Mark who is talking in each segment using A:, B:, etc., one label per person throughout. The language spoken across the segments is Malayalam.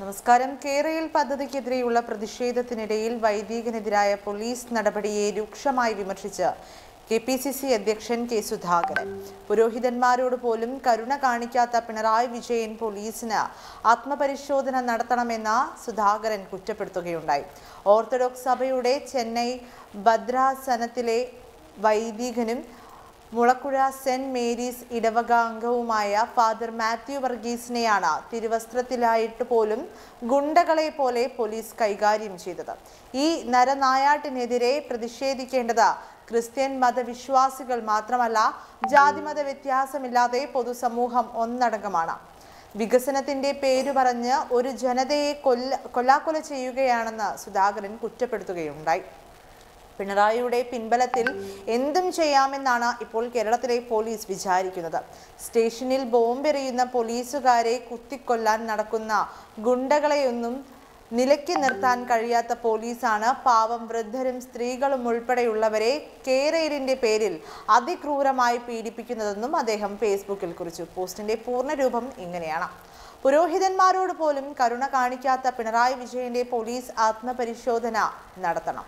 A: നമസ്കാരം കേരയിൽ പദ്ധതിക്കെതിരെയുള്ള പ്രതിഷേധത്തിനിടയിൽ വൈദികനെതിരായ പോലീസ് നടപടിയെ രൂക്ഷമായി വിമർശിച്ച് കെ പി സി സി അധ്യക്ഷൻ കെ സുധാകരൻ പുരോഹിതന്മാരോട് പോലും കരുണ കാണിക്കാത്ത പിണറായി വിജയൻ പോലീസിന് ആത്മപരിശോധന നടത്തണമെന്ന സുധാകരൻ കുറ്റപ്പെടുത്തുകയുണ്ടായി ഓർത്തഡോക്സ് സഭയുടെ ചെന്നൈ ഭദ്രാസനത്തിലെ വൈദികനും മുളക്കുഴ സെന്റ് മേരീസ് ഇടവക അംഗവുമായ ഫാദർ മാത്യു വർഗീസിനെയാണ് തിരുവസ്ത്രത്തിലായിട്ട് പോലും ഗുണ്ടകളെ പോലെ പോലീസ് കൈകാര്യം ചെയ്തത് ഈ നരനായാട്ടിനെതിരെ പ്രതിഷേധിക്കേണ്ടത് ക്രിസ്ത്യൻ മതവിശ്വാസികൾ മാത്രമല്ല ജാതിമത വ്യത്യാസമില്ലാതെ പൊതുസമൂഹം ഒന്നടങ്കമാണ് വികസനത്തിന്റെ പേരു പറഞ്ഞ് ഒരു ജനതയെ കൊല്ല കൊല്ലാക്കൊല ചെയ്യുകയാണെന്ന് സുധാകരൻ കുറ്റപ്പെടുത്തുകയുണ്ടായി പിണറായിയുടെ പിൻബലത്തിൽ എന്തും ചെയ്യാമെന്നാണ് ഇപ്പോൾ കേരളത്തിലെ പോലീസ് വിചാരിക്കുന്നത് സ്റ്റേഷനിൽ ബോംബെറിയുന്ന പോലീസുകാരെ കുത്തിക്കൊല്ലാൻ നടക്കുന്ന ഗുണ്ടകളെയൊന്നും നിലയ്ക്ക് നിർത്താൻ കഴിയാത്ത പോലീസാണ് പാവം വൃദ്ധരും സ്ത്രീകളും ഉൾപ്പെടെയുള്ളവരെ കേരയിലിന്റെ പേരിൽ അതിക്രൂരമായി പീഡിപ്പിക്കുന്നതെന്നും അദ്ദേഹം ഫേസ്ബുക്കിൽ കുറിച്ചു പോസ്റ്റിന്റെ പൂർണ്ണരൂപം ഇങ്ങനെയാണ് പുരോഹിതന്മാരോട് പോലും കരുണ കാണിക്കാത്ത പിണറായി വിജയന്റെ പോലീസ് ആത്മപരിശോധന നടത്തണം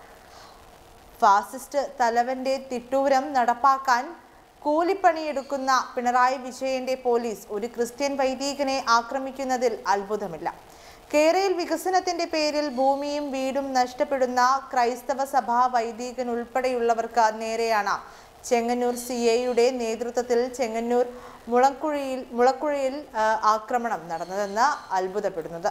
A: ഫാസിസ്റ്റ് തലവന്റെ തിട്ടൂരം നടപ്പാക്കാൻ കൂലിപ്പണിയെടുക്കുന്ന പിണറായി വിജയന്റെ പോലീസ് ഒരു ക്രിസ്ത്യൻ വൈദികനെ ആക്രമിക്കുന്നതിൽ അത്ഭുതമില്ല കേരയിൽ വികസനത്തിന്റെ പേരിൽ ഭൂമിയും വീടും നഷ്ടപ്പെടുന്ന ക്രൈസ്തവ സഭാ വൈദികൻ ഉൾപ്പെടെയുള്ളവർക്ക് നേരെയാണ് ചെങ്ങന്നൂർ സി എയുടെ നേതൃത്വത്തിൽ ചെങ്ങന്നൂർ മുളക്കുഴിയിൽ മുളക്കുഴിയിൽ ആ, ആക്രമണം നടന്നതെന്ന് അത്ഭുതപ്പെടുന്നത്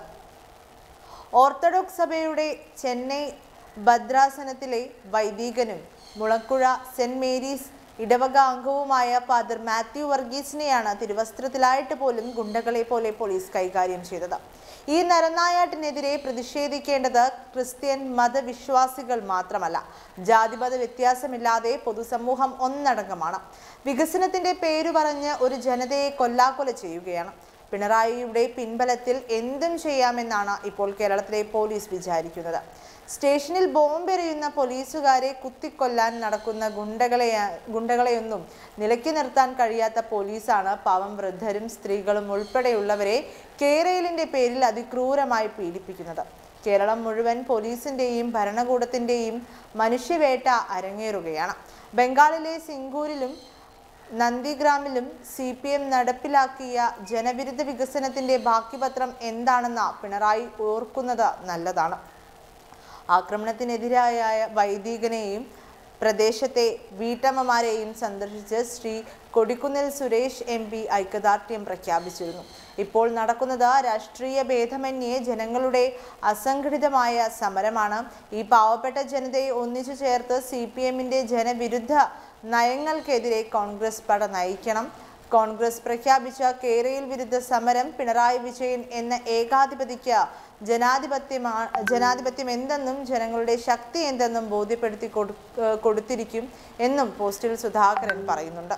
A: ഓർത്തഡോക്സ് സഭയുടെ ചെന്നൈ ഭദ്രാസനത്തിലെ വൈദികനും മുളക്കുഴ സെന്റ് മേരീസ് ഇടവക അംഗവുമായ ഫാദർ മാത്യു വർഗീസിനെയാണ് തിരുവസ്ത്രത്തിലായിട്ട് പോലും ഗുണ്ടകളെ പോലെ പോലീസ് കൈകാര്യം ചെയ്തത് ഈ നരനായാട്ടിനെതിരെ പ്രതിഷേധിക്കേണ്ടത് ക്രിസ്ത്യൻ മതവിശ്വാസികൾ മാത്രമല്ല ജാതിമത വ്യത്യാസമില്ലാതെ പൊതുസമൂഹം ഒന്നടങ്കമാണ് വികസനത്തിന്റെ പേരു പറഞ്ഞ് ഒരു ജനതയെ കൊല്ലാക്കൊല ചെയ്യുകയാണ് പിണറായിയുടെ പിൻബലത്തിൽ എന്തും ചെയ്യാമെന്നാണ് ഇപ്പോൾ കേരളത്തിലെ പോലീസ് വിചാരിക്കുന്നത് സ്റ്റേഷനിൽ ബോംബെറിയുന്ന പോലീസുകാരെ കുത്തിക്കൊല്ലാൻ നടക്കുന്ന ഗുണ്ടകളെ ഗുണ്ടകളെയൊന്നും നിലയ്ക്ക് നിർത്താൻ കഴിയാത്ത പോലീസാണ് പാവം വൃദ്ധരും സ്ത്രീകളും ഉൾപ്പെടെയുള്ളവരെ കേരളിന്റെ പേരിൽ അതിക്രൂരമായി പീഡിപ്പിക്കുന്നത് കേരളം മുഴുവൻ പോലീസിന്റെയും ഭരണകൂടത്തിന്റെയും മനുഷ്യവേട്ട അരങ്ങേറുകയാണ് ബംഗാളിലെ സിംഗൂരിലും നന്ദിഗ്രാമിലും സി പി എം നടപ്പിലാക്കിയ ജനവിരുദ്ധ വികസനത്തിന്റെ ബാക്കിപത്രം എന്താണെന്ന് പിണറായി ഓർക്കുന്നത് നല്ലതാണ് ആക്രമണത്തിനെതിരായ വൈദികനെയും പ്രദേശത്തെ വീട്ടമ്മമാരെയും സന്ദർശിച്ച് ശ്രീ കൊടിക്കുന്നിൽ സുരേഷ് എം പി ഐക്യദാർഢ്യം പ്രഖ്യാപിച്ചിരുന്നു ഇപ്പോൾ നടക്കുന്നത് രാഷ്ട്രീയ ഭേദമന്യേ ജനങ്ങളുടെ അസംഘടിതമായ സമരമാണ് ഈ പാവപ്പെട്ട ജനതയെ ഒന്നിച്ചു ചേർത്ത് സി പി എമ്മിന്റെ ജനവിരുദ്ധ നയങ്ങൾക്കെതിരെ കോൺഗ്രസ് പട നയിക്കണം കോൺഗ്രസ് പ്രഖ്യാപിച്ച കേരയിൽ വിരുദ്ധ സമരം പിണറായി വിജയൻ എന്ന ഏകാധിപതിക്ക് ജനാധിപത്യമാ ജനാധിപത്യം എന്തെന്നും ജനങ്ങളുടെ ശക്തി എന്തെന്നും ബോധ്യപ്പെടുത്തി കൊടു ഏഹ് കൊടുത്തിരിക്കും എന്നും പോസ്റ്റിൽ സുധാകരൻ പറയുന്നുണ്ട്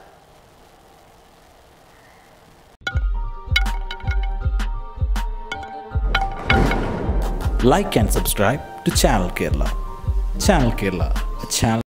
B: like and subscribe to Channel Kerala. Channel Kerala, a channel